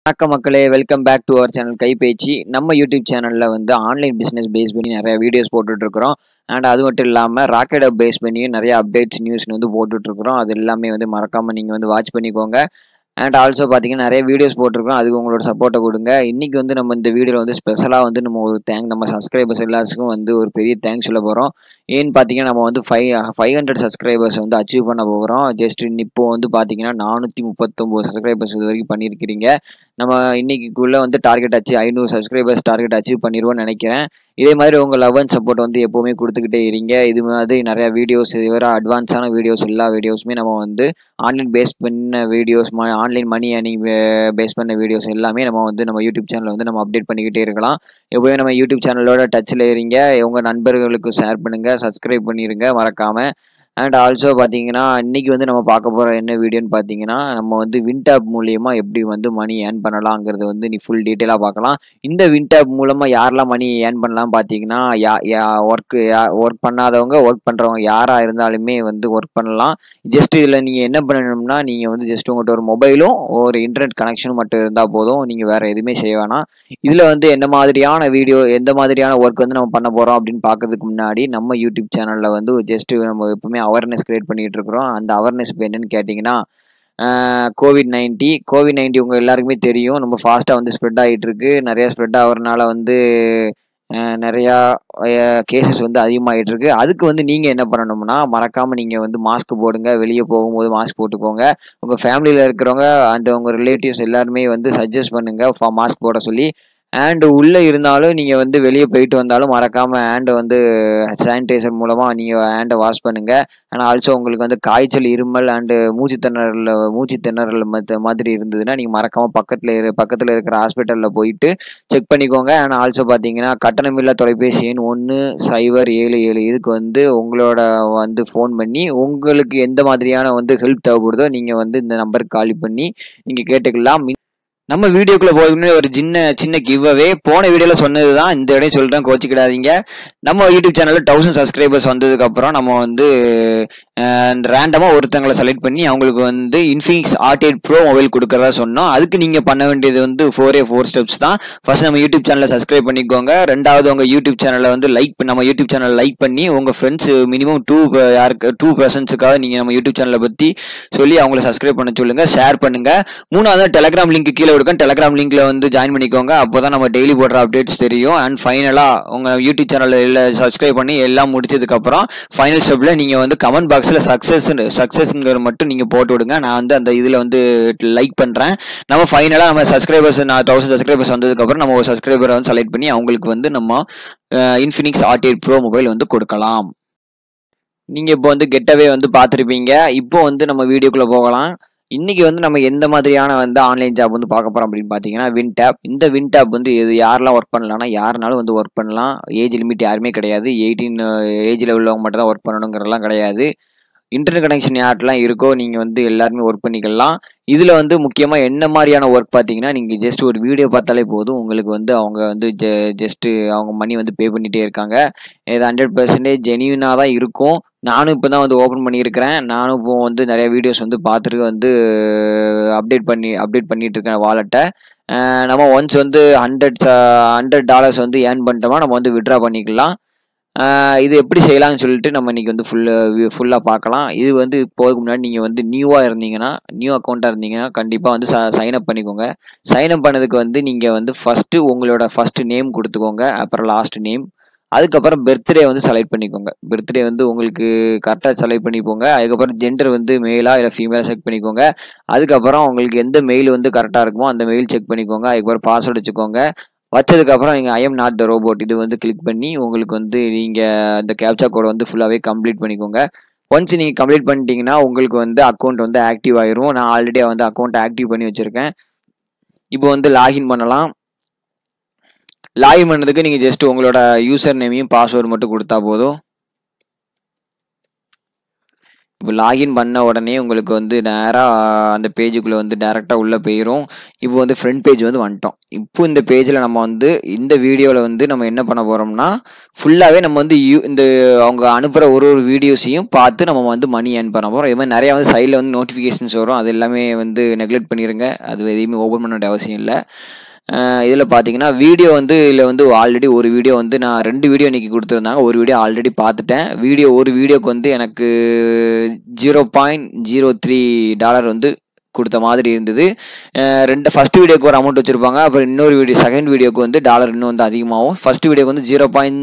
வணக்கம் மக்களே welcome back to our channel கைபேச்சு நம்ம யூடியூப் சேனலில் வந்து ஆன்லைன் பிஸ்னஸ் பேஸ் பண்ணி நிறைய வீடியோஸ் போட்டுட்ருக்குறோம் அண்ட் அது மட்டும் இல்லாமல் ராக்கெட் அப் பேஸ் பண்ணியும் நிறைய அப்டேட்ஸ் நியூஸ் வந்து போட்டுட்ருக்குறோம் அது எல்லாமே வந்து மறக்காமல் நீங்கள் வந்து வாட்ச் பண்ணிக்கோங்க அண்ட் ஆல்சோ பார்த்தீங்கன்னா நிறைய வீடியோஸ் போட்டிருக்கோம் அதுக்கு உங்களோட சப்போர்ட்டை கொடுங்க இன்றைக்கி வந்து நம்ம இந்த வீடியோவில் வந்து ஸ்பெஷலாக வந்து நம்ம ஒரு தேங்க் நம்ம சப்ஸ்கிரைபர்ஸ் எல்லாத்துக்கும் வந்து ஒரு பெரிய தேங்க்ஸ் சொல்ல போகிறோம் ஏன்னு பார்த்தீங்கன்னா நம்ம வந்து ஃபைவ் ஃபைவ் ஹண்ட்ரட் சப்ஸ்கிரைபர்ஸ் வந்து அச்சீவ் பண்ண போகிறோம் ஜஸ்ட் இப்போ வந்து பார்த்தீங்கன்னா நானூற்றி முப்பத்தொம்போது சப்ஸ்கிரைபர்ஸ் இது வரைக்கும் பண்ணியிருக்கிறீங்க நம்ம இன்னைக்குள்ளே வந்து டார்கெட் அச்சீவ் ஐநூறு சப்ஸ்கிரைபர்ஸ் டார்கெட் அச்சீவ் பண்ணிடுவோம்னு நினைக்கிறேன் இதே மாதிரி உங்கள் லவ் அண்ட் சப்போர்ட் வந்து எப்போவுமே கொடுத்துக்கிட்டே இருங்க இது மாதிரி நிறையா வீடியோஸ் இதுவரை அட்வான்ஸான வீடியோஸ் எல்லா வீடியோஸுமே நம்ம வந்து ஆன்லைன் பேஸ் பண்ண videos online money earning base பண்ண வீடியோஸ் எல்லாமே நம்ம வந்து நம்ம யூடியூப் சேனலில் வந்து நம்ம அப்டேட் பண்ணிக்கிட்டே இருக்கலாம் எப்போயும் நம்ம யூடியூப் சேனலோட டச்சில் இருங்க உங்கள் நண்பர்களுக்கு ஷேர் பண்ணுங்கள் சப்ஸ்கிரைப் பண்ணிடுங்க மறக்காமல் அண்ட் ஆல்சோ பார்த்தீங்கன்னா இன்றைக்கி வந்து நம்ம பார்க்க போகிற என்ன வீடியோன்னு பார்த்தீங்கன்னா நம்ம வந்து வின்டாப் மூலியமாக எப்படி வந்து மணி ஏர்ன் பண்ணலாங்கிறது வந்து நீ ஃபுல் டீட்டெயிலாக பார்க்கலாம் இந்த வின்டாப் மூலமாக யாரெல்லாம் மணி ஏர்ன் பண்ணலாம் பார்த்தீங்கன்னா யா யா ஒர்க்கு யா ஒர்க் பண்ணாதவங்க ஒர்க் பண்ணுறவங்க யாராக இருந்தாலுமே வந்து ஒர்க் பண்ணலாம் ஜஸ்ட் இதில் நீங்கள் என்ன பண்ணணும்னா நீங்கள் வந்து ஜஸ்ட் உங்கள்கிட்ட ஒரு மொபைலும் ஒரு இன்டர்நெட் கனெக்ஷனும் மட்டும் இருந்தால் போதும் நீங்கள் வேறு எதுவுமே செய்ய வேணாம் இதில் வந்து என்ன மாதிரியான வீடியோ எந்த மாதிரியான ஒர்க் வந்து நம்ம பண்ண போகிறோம் அப்படின்னு பார்க்கறதுக்கு முன்னாடி நம்ம யூடியூப் சேனலில் வந்து ஜஸ்ட் நம்ம எப்பவுமே அவேர்னஸ் கிரியேட் பண்ணிகிட்டு இருக்கிறோம் அந்த அவேர்னஸ் இப்போ என்னன்னு கேட்டிங்கன்னா கோவிட் நைன்டி கோவிட் நைன்டி உங்கள் எல்லாருக்குமே தெரியும் ரொம்ப ஃபாஸ்ட்டாக வந்து ஸ்ப்ரெட் ஆகிட்டு இருக்கு நிறையா ஸ்ப்ரெட் ஆகிறனால வந்து நிறையா கேசஸ் வந்து அதிகமாகிட்டு இருக்கு அதுக்கு வந்து நீங்கள் என்ன பண்ணணும்னா மறக்காமல் நீங்கள் வந்து மாஸ்க் போடுங்க வெளியே போகும்போது மாஸ்க் போட்டுக்கோங்க உங்கள் ஃபேமிலியில் இருக்கிறவங்க அண்ட் உங்கள் ரிலேட்டிவ்ஸ் எல்லாருமே வந்து சஜஸ்ட் பண்ணுங்கள் மாஸ்க் போட சொல்லி அண்டு உள்ளே இருந்தாலும் நீங்கள் வந்து வெளியே போயிட்டு வந்தாலும் மறக்காமல் ஹேண்டை வந்து சானிடைசர் மூலமாக நீங்கள் ஹேண்டை வாஷ் பண்ணுங்கள் ஆனால் ஆல்சோ உங்களுக்கு வந்து காய்ச்சல் இருமல் அண்டு மூச்சு திணறல் மூச்சு திணறல் மற்ற மாதிரி இருந்ததுன்னா நீங்கள் மறக்காமல் பக்கத்தில் இரு பக்கத்தில் இருக்கிற ஹாஸ்பிட்டலில் போயிட்டு செக் பண்ணிக்கோங்க ஆனால் ஆல்சோ பார்த்தீங்கன்னா கட்டணமில்லா தொலைபேசி எண் ஒன்று சைபர் ஏழு ஏழு இதுக்கு வந்து உங்களோட வந்து ஃபோன் பண்ணி உங்களுக்கு எந்த மாதிரியான வந்து ஹெல்ப் தேவைப்படுதோ நீங்கள் வந்து இந்த நம்பருக்கு கால் பண்ணி நீங்கள் கேட்டுக்கலாம் நம்ம வீடியோக்குள்ள போகுதுன்னு ஒரு சின்ன சின்ன கிவ்அவே போன வீடியோல சொன்னது தான் இந்த இடையே சொல்றேன் கோச்சிக்கிடாதீங்க நம்ம யூடியூப் சேனல்ல தௌசண்ட் சப்ஸ்கிரைபர்ஸ் வந்ததுக்கு அப்புறம் நம்ம வந்து ரேண்டமா ஒருத்தங்களை செலக்ட் பண்ணி அவங்களுக்கு வந்து Infinix Hot eight pro mobile கொடுக்கறதா சொன்னோம் அதுக்கு நீங்க பண்ண வேண்டியது வந்து ஃபோர் ஏ ஃபோர் ஸ்டெப்ஸ் தான் ஃபர்ஸ்ட் நம்ம யூடியூப் சேனலை சப்ஸ்கிரைப் பண்ணிக்கோங்க ரெண்டாவது உங்க யூடியூப் சேனலை வந்து லைக் நம்ம யூடியூப் சேனல் லைக் பண்ணி உங்க ஃப்ரெண்ட்ஸ் மினிமம் டூ யாருக்கு டூ பர்சன்ஸுக்காக நீங்க நம்ம யூடியூப் சேனலை பத்தி சொல்லி அவங்கள சப்ஸ்கிரைப் பண்ண சொல்லுங்க ஷேர் பண்ணுங்க மூணாவது டெலகிராம் லிங்க் கீழே கொடுக்கும் டெலகிராம் லிங்க்ல வந்து ஜாயின் பண்ணிக்கோங்க அப்போதான் நம்ம டெய்லி போடுற அப்டேட்ஸ் தெரியும் அண்ட் ஃபைனலா உங்க யூடியூப் சேனல்ல சப்ஸ்கிரைப் பண்ணி எல்லாம் முடிச்சதுக்கு அப்புறம் ஃபைனல் ஸ்டெப்ல நீங்க வந்து கமெண்ட் பாக்ஸ்ல சக்சஸ் சக்சஸ்ங்கிற மட்டும் நீங்க போட்டு விடுங்க நான் வந்து அந்த இதுல வந்து லைக் பண்றேன் நம்ம ஃபைனலா நம்ம சப்ஸ்கிரைபர்ஸ் நான் தௌசண்ட் சப்ஸ்கிரைபர்ஸ் வந்ததுக்கு அப்புறம் நம்ம ஒரு சப்ஸ்கிரைபரை வந்து செலக்ட் பண்ணி அவங்களுக்கு வந்து நம்ம Infinix Hot eight pro mobile வந்து கொடுக்கலாம் நீங்க இப்போ வந்து கெட்டவே வந்து பார்த்துருப்பீங்க இப்போ வந்து நம்ம வீடியோக்குள்ள போகலாம் இன்னைக்கு வந்து நம்ம எந்த மாதிரியான வந்து ஆன்லைன் ஜாப் வந்து பார்க்க போறோம் அப்படின்னு பார்த்தீங்கன்னா வின் டேப் இந்த வின் டேப் வந்து இது யாரெல்லாம் ஒர்க் பண்ணலாம்னா யாருனாலும் வந்து ஒர்க் பண்ணலாம் ஏஜ் லிமிட் யாருமே கிடையாது எயிட்டீன் ஏஜில் உள்ளவங்க மட்டும் தான் ஒர்க் பண்ணணுங்கிறலாம் கிடையாது இன்டர்நெட் கனெக்ஷன் யார்ட்டெலாம் இருக்கோ நீங்கள் வந்து எல்லாருமே ஒர்க் பண்ணிக்கலாம் இதில் வந்து முக்கியமாக என்ன மாதிரியான ஒர்க் பார்த்தீங்கன்னா நீங்கள் ஜஸ்ட் ஒரு வீடியோ பார்த்தாலே போதும் உங்களுக்கு வந்து அவங்க வந்து ஜ ஜஸ்ட்டு அவங்க மணி வந்து பே பண்ணிகிட்டே இருக்காங்க இது ஹண்ட்ரட் பர்சன்டேஜ் ஜெனியூனாக தான் இருக்கும் நானும் இப்போ தான் வந்து ஓப்பன் பண்ணியிருக்கிறேன் நானும் இப்போ வந்து நிறைய வீடியோஸ் வந்து பார்த்துட்டு வந்து அப்டேட் பண்ணி அப்டேட் பண்ணிட்டு இருக்கேன் வாலெட்டை நம்ம ஒன்ஸ் வந்து ஹண்ட்ரட் ஹண்ட்ரட் டாலர்ஸ் வந்து ஏர்ன் பண்ணிட்டோமா நம்ம வந்து விட்ரா பண்ணிக்கலாம் இது எப்படி செய்யலாம்னு சொல்லிட்டு நம்ம இன்றைக்கி வந்து ஃபுல்லாக ஃபுல்லாக பார்க்கலாம் இது வந்து போகிறதுக்கு முன்னாடி நீங்கள் வந்து நியூவாக இருந்தீங்கன்னா நியூ அக்கௌண்ட்டாக இருந்தீங்கன்னா கண்டிப்பாக வந்து ச சைன் அப் பண்ணிக்கோங்க சைன் அப் பண்ணதுக்கு வந்து நீங்கள் வந்து ஃபஸ்ட்டு உங்களோட ஃபஸ்ட்டு நேம் கொடுத்துக்கோங்க அப்புறம் லாஸ்ட் நேம் அதுக்கப்புறம் பர்த்டே வந்து செலக்ட் பண்ணிக்கோங்க பர்த்டே வந்து உங்களுக்கு கரெக்டாக செலக்ட் பண்ணிக்கோங்க அதுக்கப்புறம் ஜெண்டர் வந்து மேலாக இல்லை ஃபீமேலாக செக் பண்ணிக்கோங்க அதுக்கப்புறம் உங்களுக்கு எந்த மெயில் வந்து கரெக்டாக இருக்குமோ அந்த மெயில் செக் பண்ணிக்கோங்க அதுக்கப்புறம் பாஸ்வேர்டு வச்சுக்கோங்க வச்சதுக்கப்புறம் நீங்கள் ஐஎம் நாட் த ரோபோட் இது வந்து கிளிக் பண்ணி உங்களுக்கு வந்து நீங்கள் இந்த கேப்சா கோடை வந்து ஃபுல்லாகவே கம்ப்ளீட் பண்ணிக்கோங்க ஒன்ஸ் நீங்கள் கம்ப்ளீட் பண்ணிட்டீங்கன்னா உங்களுக்கு வந்து அக்கௌண்ட் வந்து ஆக்டிவ் ஆயிரும் நான் ஆல்ரெடி வந்து அக்கௌண்ட் ஆக்டிவ் பண்ணி வச்சுருக்கேன் இப்போ வந்து லாகின் பண்ணலாம் லாகின் பண்ணதுக்கு நீங்கள் ஜஸ்ட் உங்களோட யூசர் நேமையும் பாஸ்வேர்டு மட்டும் கொடுத்தா போதும் இப்போ லாகின் பண்ண உடனே உங்களுக்கு வந்து நேராக அந்த பேஜுக்குள்ளே வந்து டேரெக்டாக உள்ளே போயிடும் இப்போ வந்து ஃப்ரண்ட் பேஜ் வந்து வந்துட்டோம் இப்போ இந்த பேஜில் நம்ம வந்து இந்த வீடியோவில் வந்து நம்ம என்ன பண்ண போகிறோம்னா ஃபுல்லாகவே நம்ம வந்து யூ இந்த அவங்க அனுப்புகிற ஒரு ஒரு வீடியோஸையும் பார்த்து நம்ம வந்து மணி ஏர்ன் பண்ண போகிறோம் இது மாதிரி நிறையா வந்து சைடில் வந்து நோட்டிஃபிகேஷன்ஸ் வரும் அது எல்லாமே வந்து நெக்லெக்ட் பண்ணிடுங்க அது எதையுமே ஓப்பன் பண்ண வேண்டிய அவசியம் இல்லை இதில் பார்த்தீங்கன்னா வீடியோ வந்து இதில் வந்து ஆல்ரெடி ஒரு வீடியோ வந்து நான் ரெண்டு வீடியோ இன்றைக்கி கொடுத்துருந்தாங்க ஒரு வீடியோ ஆல்ரெடி பார்த்துட்டேன் வீடியோ ஒரு வீடியோக்கு வந்து எனக்கு zero point zero three dollar வந்து கொடுத்த மாதிரி இருந்தது அஹ் ரெண்டு ஃபஸ்ட் வீடியோக்கு ஒரு அமௌண்ட் வச்சுருப்பாங்க அப்புறம் இன்னொரு வீடியோ செகண்ட் வீடியோக்கு வந்து டாலர் இன்னும் வந்து அதிகமாகும் ஃபஸ்ட் வீடியோக்கு வந்து ஜீரோ பாயிண்ட்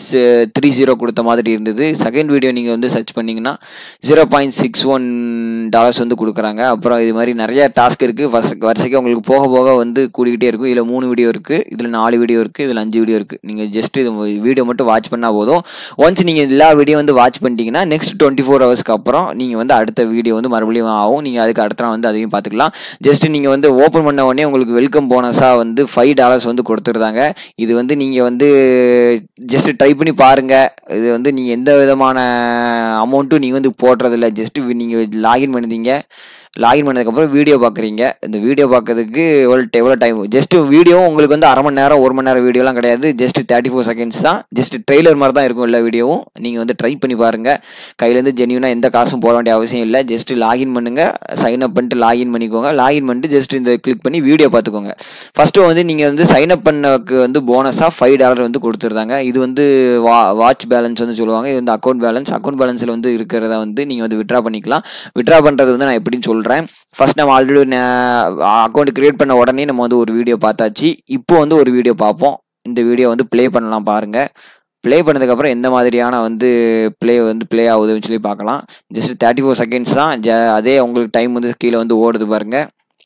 த்ரீ ஜீரோ கொடுத்த மாதிரி இருந்தது செகண்ட் வீடியோ நீங்கள் வந்து சர்ச் பண்ணிங்கன்னா zero point six one dollars வந்து கொடுக்குறாங்க அப்புறம் இது மாதிரி நிறைய டாஸ்க் இருக்குது ஃபஸ்ட் வரிசைக்கு உங்களுக்கு போக போக வந்து கூடிக்கிட்டே இருக்கும் இதில் மூணு வீடியோ இருக்குது இதில் நாலு வீடியோ இருக்குது இதில் அஞ்சு வீடியோ இருக்குது நீங்கள் ஜஸ்ட் இது வீடியோ மட்டும் வாட்ச் பண்ணால் போதும் ஒன்ஸ் நீங்கள் எல்லா வீடியோ வந்து வாட்ச் பண்ணிட்டீங்கன்னா நெக்ஸ்ட் டுவெண்ட்டி ஃபோர் ஹவர்ஸ்க்கு அப்புறம் நீங்கள் வந்து அடுத்த வீடியோ வந்து மறுபடியும் ஆகும் நீங்கள் அதுக்கு அடுத்த நாள் வந்து அதையும் பார்த்துக்கலாம் ஜஸ்ட் நீங்கள் வந்து ஓப்பன் பண்ண உடனே உங்களுக்கு வெல்கம் போனஸாக வந்து ஃபைவ் டாலர்ஸ் வந்து கொடுத்துருந்தாங்க இது வந்து நீங்கள் வந்து ஜஸ்ட் ட்ரை பண்ணி பாருங்கள் இது வந்து நீங்கள் எந்த விதமான அமௌண்ட்டும் நீங்கள் வந்து போடுறதில்ல ஜஸ்ட் நீங்கள் லாகின் பண்ணிருந்தீங்க லாகின் பண்ணதுக்கப்புறம் வீடியோ பார்க்குறீங்க இந்த வீடியோ பார்க்கறதுக்கு எவ்வளோ எவ்வளோ டைம் ஜஸ்ட் வீடியோ உங்களுக்கு வந்து அரை மணி நேரம் ஒரு மணி நேரம் வீடியோலாம் கிடையாது ஜஸ்ட் தேர்ட்டி ஃபோர் செகண்ட்ஸ் தான் ஜஸ்ட் ட்ரெய்லர் மாதிரி தான் இருக்கும் எல்லா வீடியோவும் நீங்கள் வந்து ட்ரை பண்ணி பாருங்கள் கையிலேருந்து ஜென்யூனாக எந்த காசும் போட வேண்டிய அவசியம் இல்லை ஜஸ்ட் லாகின் பண்ணுங்கள் சைன் அப் பண்ணிட்டு லாகின் பண்ணிக்கோங்க லாகின் பண்ணிட்டு ஜஸ்ட் இந்த கிளிக் பண்ணி வீடியோ பார்த்துக்கோங்க ஃபஸ்ட்டு வந்து நீங்கள் வந்து சைன் அப் பண்ணக்கு வந்து போனஸாக ஃபைவ் டாலர் வந்து கொடுத்துருந்தாங்க இது வந்து வா வாட்ச் பேலன்ஸ் வந்து சொல்லுவாங்க இது வந்து அக்கௌண்ட் பேலன்ஸ் அக்கௌண்ட் பேலன்ஸில் வந்து இருக்கிறத வந்து நீங்கள் வந்து விட்ரா பண்ணிக்கலாம் விட்ரா பண்ணுறது வந்து நான் எப்படின்னு சொல்கிறேன் ஃபர்ஸ்ட் நம்ம ஆல்ரெடி அக்கௌண்ட் கிரியேட் பண்ண உடனே நம்ம வந்து ஒரு வீடியோ பார்த்தாச்சு இப்போ வந்து ஒரு வீடியோ பார்ப்போம் இந்த வீடியோ வந்து ப்ளே பண்ணலாம் பாருங்கள் ப்ளே பண்ணதுக்கப்புறம் எந்த மாதிரியான வந்து ப்ளே வந்து ப்ளே ஆகுதுன்னு சொல்லி பார்க்கலாம் ஜஸ்ட் தேர்ட்டி ஃபோர் செகண்ட்ஸ் தான் ஜ அதே உங்களுக்கு டைம் வந்து கீழே வந்து ஓடுது பாருங்கள்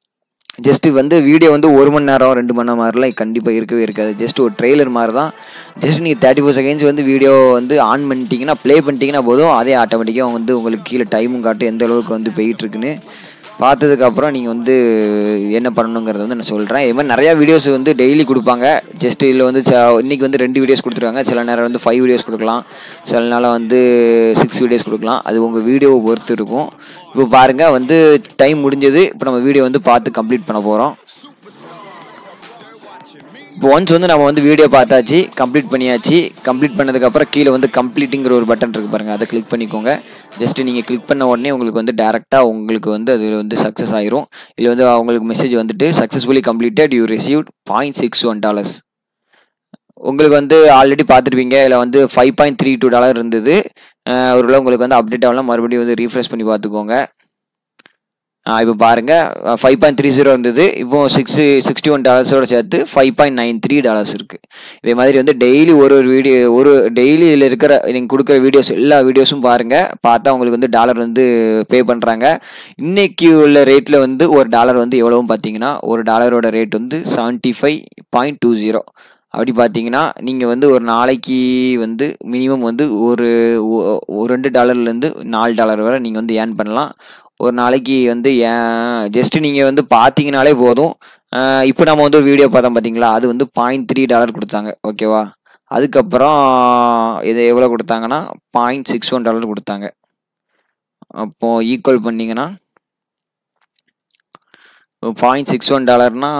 ஜஸ்ட் வந்து வீடியோ வந்து ஒரு மணி நேரம் ரெண்டு மணி நேரம் மாதிரிலாம் கண்டிப்பாக இருக்கவே இருக்காது ஜஸ்ட் ஒரு ட்ரெய்லர் மாதிரி தான் ஜஸ்ட் நீங்கள் தேர்ட்டி ஃபோர் செகண்ட்ஸ் வந்து வீடியோ வந்து ஆன் பண்ணிட்டீங்கன்னா ப்ளே பண்ணிட்டீங்கன்னா போதும் அதே ஆட்டோமேட்டிக்காக வந்து உங்களுக்கு கீழே டைமும் காட்டும் எந்த அளவுக்கு வந்து போயிட்டுருக்குன்னு பார்த்ததுக்கப்புறம் நீங்கள் வந்து என்ன பண்ணணுங்கிறத வந்து நான் சொல்கிறேன் இது மாதிரி நிறையா வீடியோஸ் வந்து டெய்லி கொடுப்பாங்க ஜஸ்ட் இதில் வந்து ச இன்றைக்கி வந்து ரெண்டு வீடியோஸ் கொடுத்துருக்காங்க சில நேரம் வந்து ஃபைவ் வீடியோஸ் கொடுக்கலாம் சில நாள் வந்து சிக்ஸ் வீடியோஸ் கொடுக்கலாம் அது உங்கள் வீடியோவை பொறுத்து இருக்கும் இப்போ பாருங்கள் வந்து டைம் முடிஞ்சது இப்போ நம்ம வீடியோ வந்து பார்த்து கம்ப்ளீட் பண்ண போகிறோம் இப்போ ஒன்ஸ் வந்து நம்ம வந்து வீடியோ பார்த்தாச்சு கம்ப்ளீட் பண்ணியாச்சு கம்ப்ளீட் பண்ணதுக்கப்புறம் கீழே வந்து கம்ப்ளீட்டுங்கிற ஒரு பட்டன் இருக்குது பாருங்கள் அதை கிளிக் பண்ணிக்கோங்க ஜஸ்ட் நீங்கள் கிளிக் பண்ண உடனே உங்களுக்கு வந்து டேரெக்டாக உங்களுக்கு வந்து அது வந்து சக்ஸஸ் ஆயிரும் இதில் வந்து அவங்களுக்கு மெசேஜ் வந்துட்டு successfully completed you received point six one dollars உங்களுக்கு வந்து ஆல்ரெடி பார்த்துருப்பீங்க இதில் வந்து five point three two dollar இருந்தது ஒரு உங்களுக்கு வந்து அப்டேட் ஆகலாம் மறுபடியும் வந்து ரீஃப்ரெஷ் பண்ணி பார்த்துக்கோங்க இப்போ பாருங்கள் ஃபைவ் பாயிண்ட் த்ரீ ஜீரோ இருந்தது இப்போ சிக்ஸ் சிக்ஸ்டி ஒன் டாலர்ஸோட சேர்த்து five point nine three dollars இருக்குது இதே மாதிரி வந்து டெய்லி ஒரு ஒரு வீடியோ ஒரு டெய்லி இதில் இருக்கிற நீங்கள் கொடுக்குற வீடியோஸ் எல்லா வீடியோஸும் பாருங்கள் பார்த்தா உங்களுக்கு வந்து டாலர் வந்து பே பண்ணுறாங்க இன்னைக்கு உள்ள ரேட்டில் வந்து ஒரு டாலர் வந்து எவ்வளோவும் பார்த்தீங்கன்னா ஒரு டாலரோட ரேட் வந்து seventy five point two zero அப்படி பார்த்தீங்கன்னா நீங்கள் வந்து ஒரு நாளைக்கு வந்து மினிமம் வந்து ஒரு ஒரு ரெண்டு டாலர்லேருந்து நாலு டாலர் வரை நீங்கள் வந்து ஏர்ன் பண்ணலாம் ஒரு நாளைக்கு வந்து ஏன் ஜஸ்ட் நீங்கள் வந்து பார்த்தீங்கனாலே போதும் இப்போ நம்ம வந்து வீடியோ பார்த்தோம் பார்த்தீங்களா அது வந்து பாயிண்ட் த்ரீ டாலர் கொடுத்தாங்க ஓகேவா அதுக்கப்புறம் இது எவ்வளோ கொடுத்தாங்கன்னா பாயிண்ட் சிக்ஸ் ஒன் டாலர் கொடுத்தாங்க அப்போ ஈக்குவல் பண்ணிங்கன்னா பாயிண்ட் சிக்ஸ் ஒன் டாலர்னா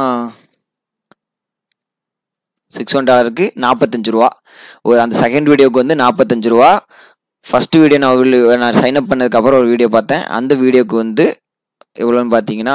சிக்ஸ் ஒன் டாலருக்கு நாற்பத்தஞ்சு ரூபா ஒரு அந்த செகண்ட் வீடியோக்கு வந்து நாற்பத்தஞ்சு ரூபா ஃபஸ்ட்டு வீடியோ நான் நான் சைன் அப் பண்ணதுக்கப்புறம் ஒரு வீடியோ பார்த்தேன் அந்த வீடியோக்கு வந்து எவ்வளோன்னு பார்த்தீங்கன்னா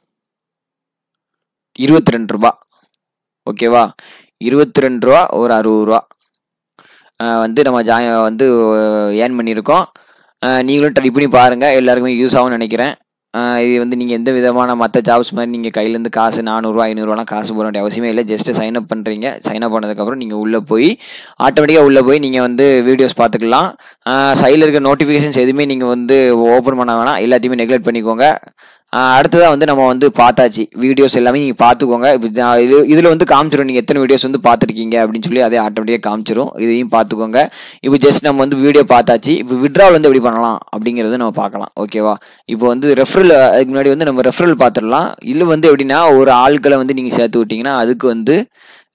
இருபத்தி ரெண்டு ரூபா ஓகேவா இருபத்தி ரெண்டு ரூபா ஒரு அறுபது ரூபா வந்து நம்ம ஜாய் வந்து ஏர்ன் பண்ணியிருக்கோம் நீங்களும் ட்ரை பண்ணி பாருங்கள் எல்லாருக்குமே யூஸ் ஆகும்னு நினைக்கிறேன் இது வந்து நீங்கள் எந்த விதமான மற்ற ஜாப்ஸ் மாதிரி நீங்கள் கையிலேருந்து காசு நானூறுரூவா ஐநூறுரூவாலாம் காசு போட வேண்டிய அவசியமே இல்லை ஜஸ்ட்டு சைன் அப் பண்ணுறீங்க சைன் அப் பண்ணதுக்கப்புறம் நீங்கள் உள்ளே போய் ஆட்டோமேட்டிக்காக உள்ளே போய் நீங்கள் வந்து வீடியோஸ் பார்த்துக்கலாம் சைடில் இருக்க நோட்டிஃபிகேஷன்ஸ் எதுவுமே நீங்கள் வந்து ஓப்பன் பண்ண வேணாம் எல்லாத்தையுமே நெக்லெக்ட் பண்ணிக்கோங்க அடுத்ததாக வந்து நம்ம வந்து பார்த்தாச்சு வீடியோஸ் எல்லாமே நீங்கள் பார்த்துக்கோங்க இப்போ இது இதில் வந்து காமிச்சிடும் நீங்கள் எத்தனை வீடியோஸ் வந்து பார்த்துருக்கீங்க அப்படின்னு சொல்லி அதே ஆட்டோமேட்டிக்காக காமிச்சிரும் இதையும் பார்த்துக்கோங்க இப்போ ஜஸ்ட் நம்ம வந்து வீடியோ பார்த்தாச்சு இப்போ விட்ராவல் வந்து எப்படி பண்ணலாம் அப்படிங்கிறத நம்ம பார்க்கலாம் ஓகேவா இப்போ வந்து ரெஃபரல் அதுக்கு முன்னாடி வந்து நம்ம ரெஃபரல் பார்த்துடலாம் இல்லை வந்து எப்படின்னா ஒரு ஆட்களை வந்து நீங்கள் சேர்த்து விட்டிங்கன்னா அதுக்கு வந்து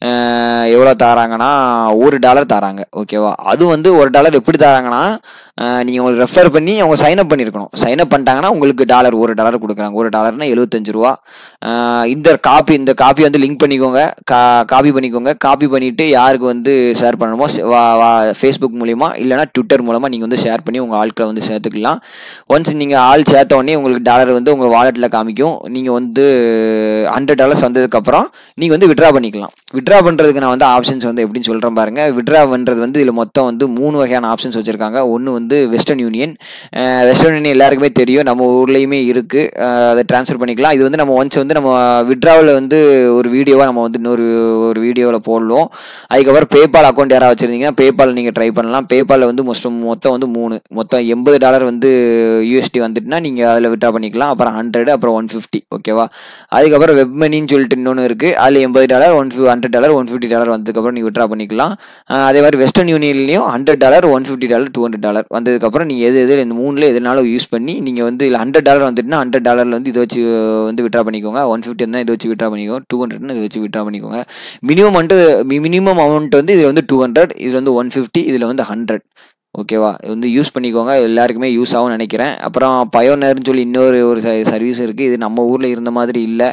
எவ்வளோ தராங்கன்னா ஒரு டாலர் தராங்க ஓகேவா அது வந்து ஒரு டாலர் எப்படி தராங்கன்னா நீங்கள் உங்களுக்கு ரெஃபர் பண்ணி அவங்க சைன் அப் பண்ணியிருக்கணும் சைன் அப் பண்ணிட்டாங்கன்னா உங்களுக்கு டாலர் ஒரு டாலர் கொடுக்குறாங்க ஒரு டாலர்னா எழுபத்தஞ்சு ரூபா ஆஹ் இந்த காப்பி இந்த காப்பி வந்து லிங்க் பண்ணிக்கோங்க கா காப்பி பண்ணிக்கோங்க காப்பி பண்ணிவிட்டு யாருக்கு வந்து ஷேர் பண்ணணுமோ ஃபேஸ்புக் மூலிமா இல்லைனா ட்விட்டர் மூலமாக நீங்கள் வந்து ஷேர் பண்ணி உங்கள் ஆட்களை வந்து சேர்த்துக்கலாம் ஒன்ஸ் நீங்கள் ஆள் சேர்த்த உடனே உங்களுக்கு டாலர் வந்து உங்கள் வாலெட்டில் காமிக்கும் நீங்கள் வந்து ஹண்ட்ரட் டாலர்ஸ் வந்ததுக்கப்புறம் நீங்கள் வந்து விட்ரா பண்ணிக்கலாம் விட்ரா பண்ணுறதுக்கு நான் வந்து ஆப்ஷன்ஸ் வந்து எப்படின்னு சொல்கிறேன் பாருங்கள் விட்ரா பண்ணுறது வந்து இதில் மொத்தம் வந்து மூணு வகையான ஆப்ஷன்ஸ் வச்சுருக்காங்க ஒன்று வந்து வெஸ்டர்ன் யூனியன் வெஸ்டர்ன் யூனியன் எல்லாருக்குமே தெரியும் நம்ம ஊர்லேயுமே இருக்குது அதை ட்ரான்ஸ்ஃபர் பண்ணிக்கலாம் இது வந்து நம்ம ஒன்ஸ் வந்து நம்ம விட்ராவில் வந்து ஒரு வீடியோவாக நம்ம வந்து இன்னொரு ஒரு வீடியோவில் போடலாம் அதுக்கப்புறம் பேபால் அக்கௌண்ட் யாராவது வச்சுருந்தீங்கன்னா பேபால் நீங்கள் ட்ரை பண்ணலாம் பேபாலில் வந்து மொத்தம் மொத்தம் வந்து மூணு மொத்தம் எண்பது டாலர் வந்து யூஎஸ்டி வந்துட்டுனா நீங்கள் அதில் விட்ரா பண்ணிக்கலாம் அப்புறம் ஹண்ட்ரட் அப்புறம் ஒன் ஃபிஃப்டி ஓகேவா அதுக்கப்புறம் வெப் மணின்னு சொல்லிட்டு இன்னொன்று இருக்குது அதில் எண்பது dollar one hundred dollar one fifty dollar வந்ததுக்கப்புறம் நீங்கள் விட்ரா பண்ணிக்கலாம் ஆஹ் அதே மாதிரி வெஸ்டர்ன் யூனியன்லையும் hundred dollar one fifty dollar two hundred dollar வந்ததுக்கப்புறம் நீங்கள் எது எது இந்த மூணில் எதுனாலும் யூஸ் பண்ணி நீங்கள் வந்து இல்லை ஹண்ட்ரட் டாலர் வந்துட்டுனா ஹண்ட்ரட் டாலரில் வந்து இதை வச்சு வந்து விட்ரா பண்ணிக்கோங்க ஒன் ஃபிஃப்டி இருந்தால் இதை வச்சு விட்ரா பண்ணிக்கோங்க டூ ஹண்ட்ரட்னு இதை வச்சு விட்ரா பண்ணிக்கோங்க மினிமம் வந்து மினிமம் அமௌண்ட் வந்து இதில் வந்து டூ ஹண்ட்ரட் இதில் வந்து ஒன் ஃபிஃப்டி இதில் வந்து ஹண்ட்ரட் ஓகேவா இது வந்து யூஸ் பண்ணிக்கோங்க எல்லாருக்குமே யூஸ் ஆகும்னு நினைக்கிறேன் அப்புறம் பயோனர்னு சொல்லி இன்னொரு ஒரு சர்வீஸ் இருக்குது இது நம்ம ஊரில் இருந்த மாதிரி இல்லை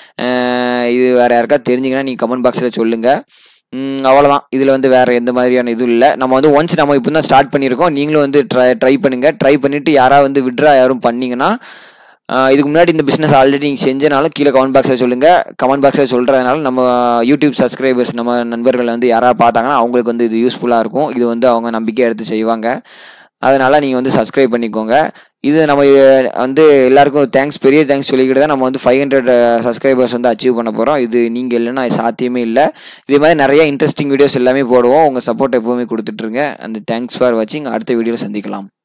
இது வேறு யாருக்கா தெரிஞ்சிங்கன்னா நீங்கள் கமெண்ட் பாக்ஸில் சொல்லுங்கள் அவ்வளோதான் இதில் வந்து வேறு எந்த மாதிரியான இதுவும் இல்லை நம்ம வந்து ஒன்ஸ் நம்ம இப்போ தான் ஸ்டார்ட் பண்ணியிருக்கோம் நீங்களும் வந்து ட்ரை ட்ரை பண்ணுங்கள் ட்ரை பண்ணிவிட்டு யாராவது வந்து விட்ரா யாரும் பண்ணிங்கன்னா ஆஹ் இதுக்கு முன்னாடி இந்த பிஸ்னஸ் ஆல்ரெடி நீங்கள் செஞ்சனாலும் கீழே கமெண்ட் பாக்ஸில் சொல்லுங்கள் கமெண்ட் பாக்ஸில் சொல்கிறதுனால நம்ம யூடியூப் சப்ஸ்கிரைபர்ஸ் நம்ம நண்பர்கள் வந்து யாராவது பார்த்தாங்கன்னா அவங்களுக்கு வந்து இது யூஸ்ஃபுல்லாக இருக்கும் இது வந்து அவங்க நம்பிக்கை எடுத்து செய்வாங்க அதனால் நீங்கள் வந்து சப்ஸ்கிரைப் பண்ணிக்கோங்க இது நம்ம வந்து எல்லாருக்கும் தேங்க்ஸ் பெரிய தேங்க்ஸ் சொல்லிக்கிட்டு தான் நம்ம வந்து ஃபைவ் ஹண்ட்ரட் சப்ஸ்கிரைபர்ஸ் வந்து அச்சீவ் பண்ண போகிறோம் இது நீங்கள் இல்லைன்னா சாத்தியமே இல்லை இதே மாதிரி நிறைய இன்ட்ரெஸ்டிங் வீடியோஸ் எல்லாமே போடுவோம் உங்கள் சப்போர்ட் எப்போவுமே கொடுத்துட்ருங்க அந்த தேங்க்ஸ் ஃபார் வாட்சிங் அடுத்த வீடியோவில் சந்திக்கலாம்